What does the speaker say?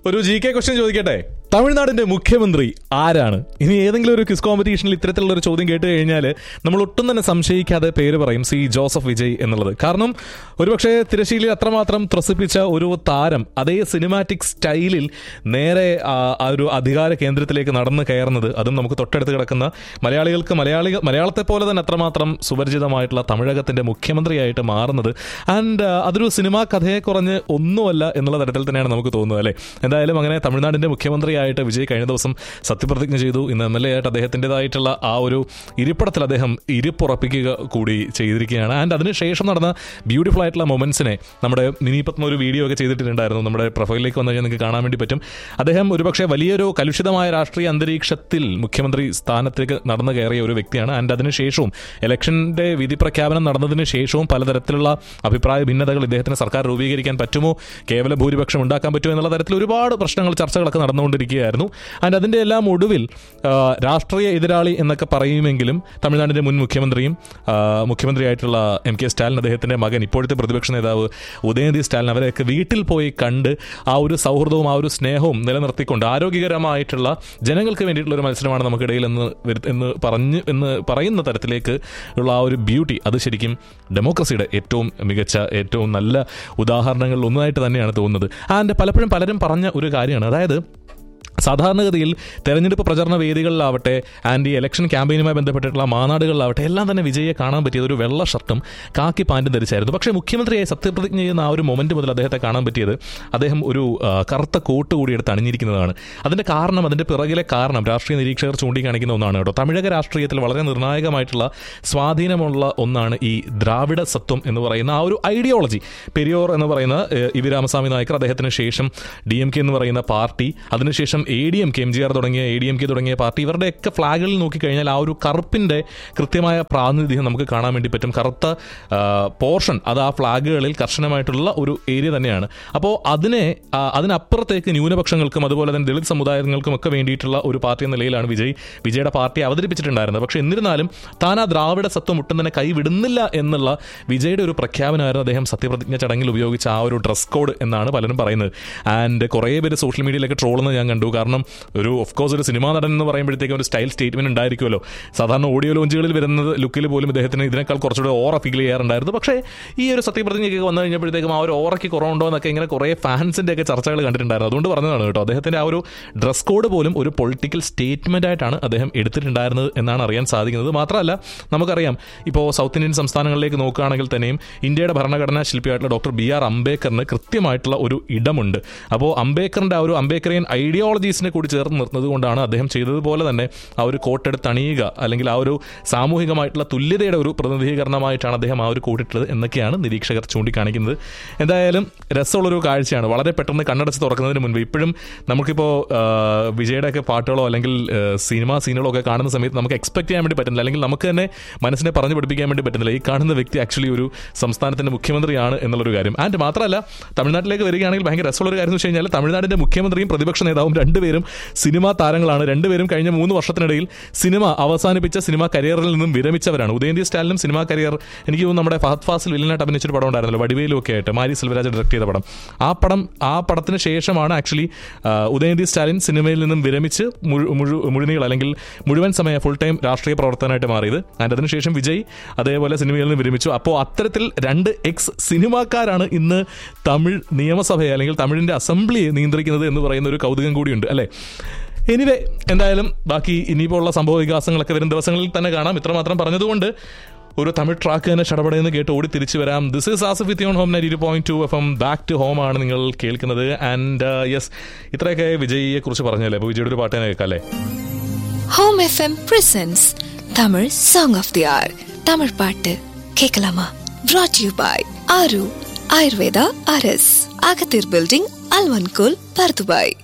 ഒരു G K question ചോദിക്കട്ടെ തമിഴ്നാടിന്റെ മുഖ്യമന്ത്രി ആരാണ് ഇനി ഏതെങ്കിലും ഒരു ക്വിസ് കോമ്പറ്റീഷനിൽ ഇത്തരത്തിലുള്ള ഒരു ചോദ്യം കേട്ട് കഴിഞ്ഞാൽ നമ്മൾ ഒട്ടും തന്നെ സംശയിക്കാതെ പേര് പറയും സി ജോസഫ് വിജയ് എന്നുള്ളത് കാരണം ഒരുപക്ഷെ തിരശ്ശീലിൽ അത്രമാത്രം ത്രസിപ്പിച്ച ഒരു താരം അതേ സിനിമാറ്റിക് സ്റ്റൈലിൽ നേരെ ആ ആ ഒരു അധികാര കേന്ദ്രത്തിലേക്ക് നടന്ന് കയറുന്നത് അതും നമുക്ക് തൊട്ടടുത്ത് കിടക്കുന്ന മലയാളികൾക്ക് മലയാളി മലയാളത്തെ പോലെ തന്നെ അത്രമാത്രം സുപരിചിതമായിട്ടുള്ള തമിഴകത്തിന്റെ മുഖ്യമന്ത്രിയായിട്ട് മാറുന്നത് ആൻഡ് അതൊരു സിനിമാ കഥയെ കുറഞ്ഞ് ഒന്നുമല്ല എന്നുള്ള തരത്തിൽ തന്നെയാണ് നമുക്ക് തോന്നുന്നത് അല്ലേ എന്തായാലും അങ്ങനെ തമിഴ്നാടിന്റെ മുഖ്യമന്ത്രിയായിട്ട് വിജയ് കഴിഞ്ഞ ദിവസം സത്യപ്രതിജ്ഞ ചെയ്തു ഇന്ന് എം എൽ എ ആയിട്ട് അദ്ദേഹത്തിൻ്റെതായിട്ടുള്ള ആ ഒരു ഇരിപ്പിടത്തിൽ അദ്ദേഹം ഇരിപ്പുറപ്പിക്കുക കൂടി ചെയ്തിരിക്കുകയാണ് ആൻഡ് അതിനുശേഷം നടന്ന ബ്യൂട്ടിഫുൾ ആയിട്ടുള്ള മൊമെന്റ്സിനെ നമ്മുടെ മിനി പത്മ ഒരു വീഡിയോ ഒക്കെ ചെയ്തിട്ടുണ്ടായിരുന്നു നമ്മുടെ പ്രൊഫൈലിലേക്ക് വന്നു കഴിഞ്ഞാൽ നിങ്ങൾക്ക് കാണാൻ വേണ്ടി പറ്റും അദ്ദേഹം ഒരുപക്ഷെ വലിയൊരു കലുഷിതമായ രാഷ്ട്രീയ അന്തരീക്ഷത്തിൽ മുഖ്യമന്ത്രി സ്ഥാനത്തേക്ക് നടന്നു കയറിയ ഒരു വ്യക്തിയാണ് ആൻഡ് അതിനുശേഷവും ഇലക്ഷന്റെ വിധി പ്രഖ്യാപനം നടന്നതിന് ശേഷവും പലതരത്തിലുള്ള അഭിപ്രായ ഭിന്നതകൾ ഇദ്ദേഹത്തിന് സർക്കാർ രൂപീകരിക്കാൻ പറ്റുമോ കേവല ഭൂരിപക്ഷം ഉണ്ടാക്കാൻ പറ്റുമോ എന്നുള്ള തരത്തിൽ ഒരുപാട് പ്രശ്നങ്ങൾ ചർച്ചകളൊക്കെ നടന്നുകൊണ്ടിരിക്കുകയായിരുന്നു ആൻഡ് അതിന്റെ എല്ലാം ഒടുവിൽ ആ, രാഷ്ട്രീയ എതിരാളി എന്നൊക്കെ പറയുമെങ്കിലും തമിഴ്നാടിന്റെ മുൻ മുഖ്യമന്ത്രിയും ആ, മുഖ്യമന്ത്രിയായിട്ടുള്ള എം കെ സ്റ്റാലിൻ അദ്ദേഹത്തിന്റെ മകൻ ഇപ്പോഴത്തെ പ്രതിപക്ഷ നേതാവ് ഉദയനിധി സ്റ്റാലിൻ അവരെയൊക്കെ വീട്ടിൽ പോയി കണ്ട് ആ ഒരു സൗഹൃദവും ആ ഒരു സ്നേഹവും നിലനിർത്തിക്കൊണ്ട് ആരോഗ്യകരമായിട്ടുള്ള ജനങ്ങൾക്ക് വേണ്ടിയിട്ടുള്ള ഒരു മത്സരമാണ് നമുക്കിടയിൽ എന്ന് വരു- എന്ന് പറഞ്ഞ് എന്ന് പറയുന്ന തരത്തിലേക്ക് ഉള്ള ആ ഒരു ബ്യൂട്ടി അത് ശരിക്കും ഡെമോക്രസിയുടെ ഏറ്റവും മികച്ച ഏറ്റവും നല്ല ഉദാഹരണങ്ങളിൽ ഒന്നായിട്ട് തന്നെയാണ് തോന്നുന്നത് ആൻഡ് പലപ്പോഴും പലരും പറഞ്ഞ ഒരു കാര്യമാണ് അതായത് സാധാരണഗതിയിൽ തെരഞ്ഞെടുപ്പ് പ്രചരണ വേദികളിലാവട്ടെ ആൻഡ് ഈ ഇലക്ഷൻ ക്യാമ്പയിനുമായി ബന്ധപ്പെട്ടിട്ടുള്ള മാനാടുകളിലാവട്ടെ എല്ലാം തന്നെ വിജയെ കാണാൻ പറ്റിയത് ഒരു വെള്ള ഷർട്ടും കാക്കി പാൻറ്റും ധരിച്ചായിരുന്നു പക്ഷേ മുഖ്യമന്ത്രിയായി സത്യപ്രതിജ്ഞ ചെയ്യുന്ന ആ ഒരു മൊമെന്റ് മുതൽ അദ്ദേഹത്തെ കാണാൻ പറ്റിയത് അദ്ദേഹം ഒരു ആ, കറുത്ത കോട്ട് കൂടി എടുത്ത് അണിഞ്ഞിരിക്കുന്നതാണ് അതിന്റെ കാരണം അതിന്റെ പിറകിലെ കാരണം രാഷ്ട്രീയ നിരീക്ഷകർ ചൂണ്ടിക്കാണിക്കുന്ന ഒന്നാണ് കേട്ടോ തമിഴക രാഷ്ട്രീയത്തിൽ വളരെ നിർണായകമായിട്ടുള്ള സ്വാധീനമുള്ള ഒന്നാണ് ഈ ദ്രാവിഡ സത്വം എന്ന് പറയുന്ന ആ ഒരു ഐഡിയോളജി പെരിയോർ എന്ന് പറയുന്ന ഏഹ്, ഇ വി രാമസ്വാമി നായ്ക്കർ അദ്ദേഹത്തിന് ശേഷം ഡി എം കെ എന്ന് പറയുന്ന പാർട്ടി അതിനുശേഷം A D M K M G R തുടങ്ങിയ എ ഡി എം കെ തുടങ്ങിയ പാർട്ടി ഇവരുടെയൊക്കെ ഫ്ലാഗുകളിൽ നോക്കിക്കഴിഞ്ഞാൽ ആ ഒരു കറുപ്പിന്റെ കൃത്യമായ പ്രാതിനിധ്യം നമുക്ക് കാണാൻ വേണ്ടി പറ്റും കറുത്ത പോർഷൻ അത് ആ ഫ്ലാഗുകളിൽ കർശനമായിട്ടുള്ള ഒരു ഏരിയ തന്നെയാണ് അപ്പോൾ അതിനെ ആ, അതിനപ്പുറത്തേക്ക് ന്യൂനപക്ഷങ്ങൾക്കും അതുപോലെ തന്നെ ദളിത് സമുദായങ്ങൾക്കും ഒക്കെ വേണ്ടിയിട്ടുള്ള ഒരു പാർട്ടി എന്ന നിലയിലാണ് വിജയ് വിജയുടെ പാർട്ടി അവതരിപ്പിച്ചിട്ടുണ്ടായിരുന്നത് പക്ഷേ എന്നിരുന്നാലും താൻ ആ ദ്രാവിഡ സത്വം ഒട്ടും തന്നെ കൈവിടുന്നില്ല എന്നുള്ള വിജയുടെ ഒരു പ്രഖ്യാപനമായിരുന്നു അദ്ദേഹം സത്യപ്രതിജ്ഞ ചടങ്ങിൽ ഉപയോഗിച്ച ആ ഒരു ഡ്രസ് കോഡ് എന്നാണ് പലരും പറയുന്നത് ആൻഡ് കുറേ പേര് സോഷ്യൽ മീഡിയയിലൊക്കെ ട്രോളെന്ന് ഞാൻ കണ്ടു കാരണം ഒരു ഓഫ് കോഴ്സ് ഒരു സിനിമാ നടൻ എന്ന് പറയുമ്പോഴത്തേക്കും ഒരു സ്റ്റൈൽ സ്റ്റേറ്റ്മെന്റ് ഉണ്ടായിരിക്കുമല്ലോ സാധാരണ ഓഡിയോ ലോഞ്ചുകളിൽ വരുന്നത് ലുക്കിൽ പോലും ഇദ്ദേഹത്തിന് ഇതിനേക്കാൾ കുറച്ചുകൂടെ ഓറ ഫീൽ ചെയ്യാറുണ്ടായിരുന്നു പക്ഷേ ഈ ഒരു സത്യപ്രതിജ്ഞയ്ക്ക് വന്നു കഴിഞ്ഞപ്പോഴത്തേക്കും ആ ഒരു ഓറയ്ക്ക് കുറവുണ്ടോ എന്നൊക്കെ ഇങ്ങനെ കുറേ ഫാൻസിന്റെ ഒക്കെ ചർച്ചകൾ കണ്ടിട്ടുണ്ടായിരുന്നു അതുകൊണ്ട് പറഞ്ഞതാണ് കേട്ടോ അദ്ദേഹത്തിന്റെ ആ ഒരു ഡ്രസ് കോഡ് പോലും ഒരു പൊളിറ്റിക്കൽ സ്റ്റേറ്റ്മെന്റ് ആയിട്ടാണ് അദ്ദേഹം എടുത്തിട്ടുണ്ടായിരുന്നത് എന്നാണ് അറിയാൻ സാധിക്കുന്നത് മാത്രമല്ല നമുക്കറിയാം ഇപ്പോൾ സൗത്ത് ഇന്ത്യൻ സംസ്ഥാനങ്ങളിലേക്ക് നോക്കുകയാണെങ്കിൽ തന്നെയും ഇന്ത്യയുടെ ഭരണഘടനാ ശില്പിയായിട്ടുള്ള ഡോക്ടർ ബി ആർ അംബേദ്കറിന് കൃത്യമായിട്ടുള്ള ഒരു ഇടമുണ്ട് അപ്പോൾ അംബേദ്കറിന്റെ ആ ഒരു അംബേദ്കറിയൻ ഐഡിയോളജീസിനെ കൂടി ചേർന്ന് നിർത്തുന്നത് കൊണ്ടാണ് അദ്ദേഹം ചെയ്തതുപോലെ തന്നെ ആ ഒരു കോട്ടെടുത്ത് അണിയുക അല്ലെങ്കിൽ ആ ഒരു സാമൂഹികമായിട്ടുള്ള തുല്യതയുടെ ഒരു പ്രതിനിധീകരണമായിട്ടാണ് അദ്ദേഹം ആ ഒരു കോട്ടിട്ടുള്ളത് എന്നൊക്കെയാണ് നിരീക്ഷകർ ചൂണ്ടിക്കാണിക്കുന്നത് എന്തായാലും രസമുള്ളൊരു കാഴ്ചയാണ് വളരെ പെട്ടെന്ന് കണ്ണടച്ച് തുറക്കുന്നതിന് മുൻപ് ഇപ്പോഴും നമുക്കിപ്പോൾ വിജയുടെ ഒക്കെ പാട്ടുകളോ അല്ലെങ്കിൽ ആ, സിനിമാ സീനുകളോ ഒക്കെ കാണുന്ന സമയത്ത് നമുക്ക് എക്സ്പെക്ട് ചെയ്യാൻ വേണ്ടി പറ്റുന്നില്ല അല്ലെങ്കിൽ നമുക്ക് തന്നെ മനസ്സിനെ പറഞ്ഞു പഠിപ്പിക്കാൻ വേണ്ടി പറ്റുന്നില്ല ഈ കാണുന്ന വ്യക്തി ആക്ച്വലി ഒരു സംസ്ഥാനത്തിന്റെ മുഖ്യമന്ത്രിയാണ് എന്നുള്ളൊരു കാര്യം ആൻഡ് മാത്രമല്ല തമിഴ്നാട്ടിലേക്ക് വരികയാണെങ്കിൽ ഭയങ്കര രസമുള്ള കാര്യം എന്ന് വെച്ച് കഴിഞ്ഞാൽ തമിഴ്നാടിന്റെ മുഖ്യമന്ത്രിയും പ്രതിപക്ഷ നേതാവും രണ്ടുപേരും സിനിമാ താരങ്ങളാണ് രണ്ടുപേരും കഴിഞ്ഞ മൂന്ന് വർഷത്തിനിടയിൽ സിനിമ അവസാനിപ്പിച്ച സിനിമാ കരിയറിൽ നിന്നും വിരമിച്ചവരാണ് ഉദയന്തി സ്റ്റാലിനും സിനിമാ കരിയർ എനിക്ക് തോന്നുന്നു നമ്മുടെ ഫഹദ് ഫാസിൽ വില്ലനായിട്ട് അഭിനയിച്ചൊരു പടം ഉണ്ടായിരുന്നല്ലോ വടിവേലും ഒക്കെ ആയിട്ട് മാരി സെൽവരാജ് ഡയറക്ട് ചെയ്ത പടം ആ പടം ആ പടത്തിന് ശേഷമാണ് ആക്ച്വലി ഉദയനിധി സ്റ്റാലിൻ സിനിമയിൽ നിന്നും വിരമിച്ച് മുഴു മുഴു മുഴുനീൾ അല്ലെങ്കിൽ മുഴുവൻ സമയ ഫുൾ ടൈം രാഷ്ട്രീയ പ്രവർത്തനമായിട്ട് മാറിയത് ആൻഡ് അതിനുശേഷം വിജയ് അതേപോലെ സിനിമയിൽ നിന്ന് വിരമിച്ചു അപ്പോൾ അത്തരത്തിൽ രണ്ട് എക്സ് സിനിമാക്കാരാണ് ഇന്ന് തമിഴ് നിയമസഭയെ അല്ലെങ്കിൽ തമിഴിന്റെ അസംബ്ലിയെ നിയന്ത്രിക്കുന്നത് എന്ന് പറയുന്ന ഒരു കൗതുകം കൂടിയുണ്ട് അല്ലേ എനിവേ എന്തായാലും ബാക്കി ഇനിയിപ്പോൾ ഉള്ള സംഭവ വികാസങ്ങളൊക്കെ വരും ദിവസങ്ങളിൽ തന്നെ കാണാം ഇത്രമാത്രം പറഞ്ഞതുകൊണ്ട് ഒരു തമിഴ് ട്രാക്ക് തന്നെ ചടപടയെന്ന് കേട്ട് ഓടി തിരിച്ചു വരാം this is Asaf with your home night point two F M back to home ആണ് നിങ്ങൾ കേൾക്കുന്നത് ആൻഡ് യെസ് ഇത്രയൊക്കെ വിജയിയെ കുറിച്ച് പറഞ്ഞല്ലേ അപ്പോൾ വിജയുടെ ഒരു പാട്ട് തന്നെ കേൾക്കാം അല്ലേ home FM presents Tamil song of the hour Tamil பாட்டு கேட்கலாமா brought you by Aaru Ayurveda அரஸ் அகத்தீர் பில்டிங் அல்வன்கோல் பர்துபாய்